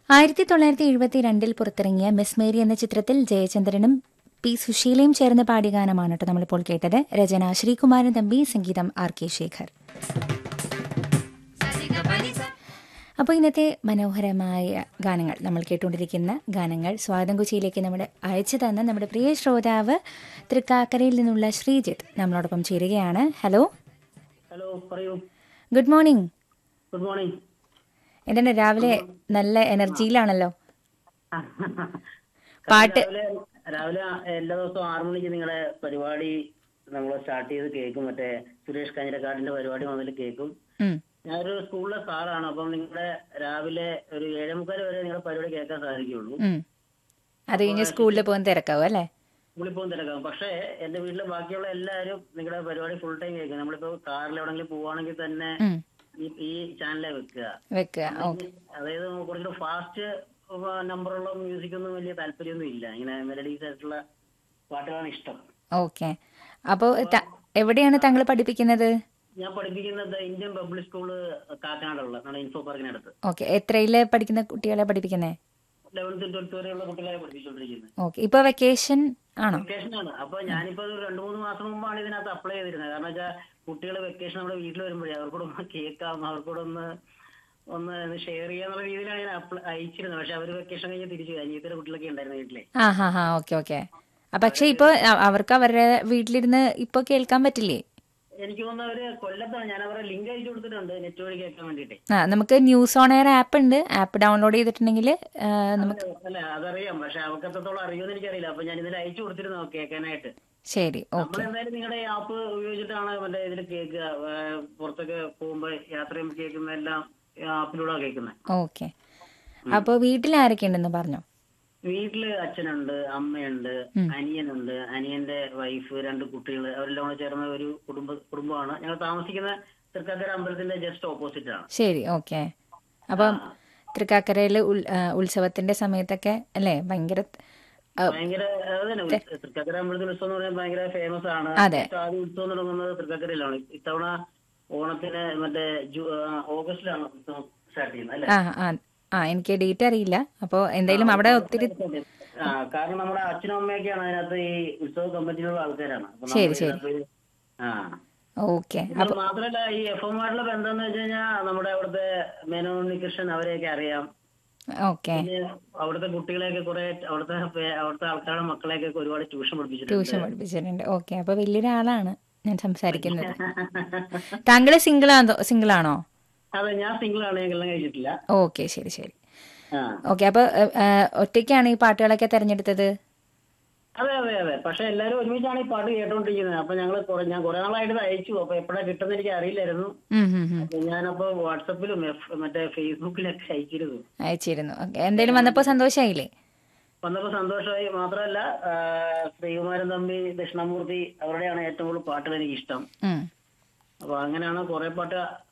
ആയിരത്തി തൊള്ളായിരത്തി എഴുപത്തി രണ്ടിൽ പുറത്തിറങ്ങിയ മിസ് മേരി എന്ന ചിത്രത്തിൽ ജയചന്ദ്രനും പി സുശീലയും ചേർന്ന് പാടിയ ഗാനമാണ് കേട്ടോ നമ്മളിപ്പോൾ കേട്ടത് രചന ശ്രീകുമാരൻ തമ്പി സംഗീതം ആർ കെ ശേഖർ അപ്പോൾ ഇന്നത്തെ മനോഹരമായ ഗാനങ്ങൾ നമ്മൾ കേട്ടുകൊണ്ടിരിക്കുന്ന ഗാനങ്ങൾ സ്വാഗതം കൊച്ചിയിലേക്ക് നമ്മുടെ അയച്ചു തന്ന നമ്മുടെ പ്രിയ ശ്രോതാവ് തൃക്കാക്കരയിൽ നിന്നുള്ള ശ്രീജിത്ത് നമ്മളോടൊപ്പം ചേരുകയാണ് ഹലോ ഹലോ പറയൂ ഗുഡ് മോർണിംഗ് ഗുഡ് മോർണിംഗ് എന്താണ് രാവിലെ നല്ല എനർജിയിലാണല്ലോ പാട്ട് രാവിലെ രാവിലെ എല്ലാ ദിവസവും ആറു മണിക്ക് നിങ്ങളുടെ പരിപാടി നമ്മൾ സ്റ്റാർട്ട് ചെയ്ത് കേൾക്കും മറ്റേ സുരേഷ് കഞ്ഞിരക്കാടിന്റെ പരിപാടി മുതൽ കേൾക്കും ഉം. ഞാനൊരു സ്കൂളിലെ സാറാണ് അപ്പം നിങ്ങളുടെ രാവിലെ ഒരു ഏഴേ മുക്കാൽ വരെ നിങ്ങളുടെ പരിപാടി കേൾക്കാൻ സാധിക്കുള്ളൂ ഉം. അത് കഴിഞ്ഞ് സ്കൂളിൽ പോകാൻ തിരക്കാവും അല്ലേ സ്കൂളിൽ പോകുന്ന തിരക്കാവും പക്ഷേ എന്റെ വീട്ടിലെ ബാക്കിയുള്ള എല്ലാവരും നിങ്ങളുടെ പരിപാടി ഫുൾ ടൈം കേൾക്കും നമ്മളിപ്പോ കാറിൽ എവിടെങ്കിലും പോവാണെങ്കിൽ തന്നെ ഉം. ഈ ഈ ചാനലേ വെക്കുക വെക്കുക ഓക്കെ അതായത് കുറച്ചുകൂടെ ഫാസ്റ്റ് നമ്പറുള്ള മ്യൂസിക് ഒന്നും വലിയ താല്പര്യമൊന്നും ഇല്ല ഇങ്ങനെ മെലഡീസ് ആയിട്ടുള്ള പാട്ടുകളാണ് ഇഷ്ടം ഓക്കെ അപ്പോൾ എവിടെയാണ് താങ്കൾ പഠിപ്പിക്കുന്നത് ഞാൻ പഠിപ്പിക്കുന്നത് ഇന്ത്യൻ പബ്ലിക് സ്കൂള് കാക്കനാടുള്ള നമ്മുടെ ഇൻഫോ പാർക്കിനടുത്ത് ഓക്കെ എത്രയിൽ പഠിക്കുന്ന കുട്ടികളെ പഠിപ്പിക്കുന്നത് ലെവൻത്ത് ട്വൽത്ത് വരെയുള്ള കുട്ടികളെ പഠിപ്പിച്ചുകൊണ്ടിരിക്കുന്നത് ഓക്കെ ഇപ്പോൾ വെക്കേഷൻ ആണോ വെക്കേഷനാണ് അപ്പൊ ഞാനിപ്പോ ഒരു രണ്ടു മൂന്ന് മാസം മുമ്പാണ് ഇതിനകത്ത് അപ്ലൈ ചെയ്തിരുന്നത് കാരണം വെച്ചാൽ കുട്ടികൾ വെക്കേഷൻ നമ്മുടെ വീട്ടിൽ വരുമ്പോഴേ അവർക്കൂടെ ഒന്ന് കേൾക്കാം അവർക്കൂടെ ഒന്ന് ഒന്ന് ഷെയർ ചെയ്യാന്നുള്ള രീതിയിലാണ് ഞാൻ അപ്ലൈ അയച്ചിരുന്നത് പക്ഷെ അവർ വെക്കേഷൻ കഴിഞ്ഞ് തിരിച്ചു അനിയത്തിയുടെ കുട്ടികളൊക്കെ ഉണ്ടായിരുന്നു വീട്ടിലെ ആ ഹാ ഹാ ഓക്കെ ഓക്കെ പക്ഷെ ഇപ്പോൾ അവർക്ക് അവരുടെ വീട്ടിലിരുന്ന് ഇപ്പോൾ കേൾക്കാൻ പറ്റില്ലേ എനിക്ക് തോന്നുന്നു അവര് കൊല്ലത്താണ് ഞാൻ അവരെ ലിങ്ക് അയച്ചു കൊടുത്തിട്ടുണ്ട് നെറ്റ് വഴി കേൾക്കാൻ വേണ്ടിയിട്ട് ആ നമുക്ക് ന്യൂസ് ഓൺ എയർ ആപ്പ് ഉണ്ട് ആപ്പ് ഡൗൺലോഡ് ചെയ്തിട്ടുണ്ടെങ്കിൽ നമുക്ക് അല്ല അതറിയാം പക്ഷെ അവർക്ക് എത്രത്തോളം അറിയുമെന്ന് എനിക്കറിയില്ല അപ്പൊ ഞാൻ ഇതിൽ അയച്ചു കൊടുത്തിരുന്നു കേൾക്കാനായിട്ട് ശരി നമ്മൾ ഓക്കെ എന്തായാലും നിങ്ങളുടെ ആപ്പ് ഉപയോഗിച്ചിട്ടാണ് മറ്റേ ഇതിൽ കേൾക്കുക ഏഹ് പുറത്തൊക്കെ പോകുമ്പോ യാത്ര ചെയ്യുമ്പോൾ കേൾക്കുന്ന എല്ലാം ആപ്പിലൂടെ കേൾക്കുന്നത് ഓക്കെ അപ്പോൾ വീട്ടിൽ ആരൊക്കെ ഉണ്ടെന്ന് പറഞ്ഞോ വീട്ടില് അച്ഛനുണ്ട് അമ്മയുണ്ട് അനിയനുണ്ട് അനിയന്റെ വൈഫ് രണ്ട് കുട്ടികൾ അവരെല്ലാം കൂടെ ചേർന്ന ഒരു കുടുംബ കുടുംബമാണ് ഞങ്ങൾ താമസിക്കുന്ന തൃക്കാക്കര അമ്പലത്തിന്റെ ജസ്റ്റ് ഓപ്പോസിറ്റ് ആണ് ശരി ഓക്കെ അപ്പം തൃക്കാക്കരയിൽ ഉത്സവത്തിന്റെ സമയത്തൊക്കെ അല്ലേ ഭയങ്കര ആ, ഭയങ്കര അത് തന്നെ ഉത്സ- തൃക്കാക്കര അമ്പലത്തിൽ ഉത്സവം എന്ന് പറയുന്നത് ഭയങ്കര ഫേമസ് ആണ് അതെ. ഏറ്റവും ആദ്യം ഉത്സവം തുടങ്ങുന്നത് തൃക്കാക്കരയിലാണ് ഇത്തവണ ഓണത്തിന് മറ്റേ ജൂ- ആ, ഓഗസ്റ്റിലാണ് ഉത്സവം സ്റ്റാർട്ട് ചെയ്യുന്നത് അല്ലെ ആ ആ ആ എനിക്ക് ഡേറ്റ് അറിയില്ല അപ്പോൾ എന്തായാലും അവിടെ ഒത്തിരി ആ കാരണം നമ്മുടെ അച്ഛനും അമ്മയൊക്കെയാണ് അതിനകത്ത് ഈ ഉത്സവ കമ്മിറ്റിയിലുള്ള ആൾക്കാരാണ് അപ്പൊ നമ്മൾ ശരി, ശരി. ഇതിനകത്ത് ആ ഓക്കെ ഇത് മാത്രല്ല ഈ എഫ് എമ്മായിട്ടുള്ള ബന്ധം എന്ന് വെച്ച് കഴിഞ്ഞാൽ നമ്മുടെ അവിടുത്തെ മേനോൻ ഉണ്ണികൃഷ്ണൻ അവരെയൊക്കെ അറിയാം ഓക്കെ പിന്നെ അവിടുത്തെ കുട്ടികളെയൊക്കെ കുറെ അവിടുത്തെ പേ- അവിടുത്തെ ആൾക്കാരുടെ മക്കളെയൊക്കെ ഒരുപാട് ട്യൂഷൻ പഠിപ്പിച്ചിട്ടുണ്ട് ട്യൂഷൻ പഠിപ്പിച്ചിട്ടുണ്ട് ഓക്കെ അപ്പോൾ വലിയൊരാളാണ് ഞാൻ സംസാരിക്കുന്നത് താങ്കൾ സിംഗിൾ ആണോ സിംഗിൾ ആണോ അതെ ഞാൻ സിംഗിൾ ആണ് ഞാൻ കല്യാണം കഴിച്ചിട്ടില്ല ഓക്കെ ശരി ശരി ആ ഓക്കെ അപ്പോൾ ഒറ്റയ്ക്കാണ് ഈ പാട്ടുകളൊക്കെ തിരഞ്ഞെടുത്തത് അതെ അതെ അതെ പക്ഷെ എല്ലാരും ഒരുമിച്ചാണ് ഈ പാട്ട് കേട്ടോണ്ടിരിക്കുന്നത് അപ്പൊ ഞങ്ങൾ ഞാൻ കുറെ നാളായിട്ട് ഇത് അയച്ചു അപ്പൊ എപ്പോഴാ കിട്ടുന്ന എനിക്ക് അറിയില്ലായിരുന്നു ഉം, ഉം, ഉം. അപ്പൊ ഞാനപ്പോ വാട്സപ്പിലും എഫ്- മറ്റേ ഫേസ്ബുക്കിലൊക്കെ അയച്ചിരുന്നു അയച്ചിരുന്നു ഓക്കെ എന്തായാലും വന്നപ്പോൾ സന്തോഷമായില്ലേ വന്നപ്പോ സന്തോഷമായി മാത്രമല്ല ആ, ശ്രീകുമാരൻ തമ്പി ദക്ഷിണാമൂർത്തി അവരുടെയാണ് ഏറ്റവും കൂടുതൽ പാട്ടുകൾ എനിക്ക് ഇഷ്ടം ഉം. അപ്പൊ അങ്ങനെയാണ് കുറെ പാട്ട്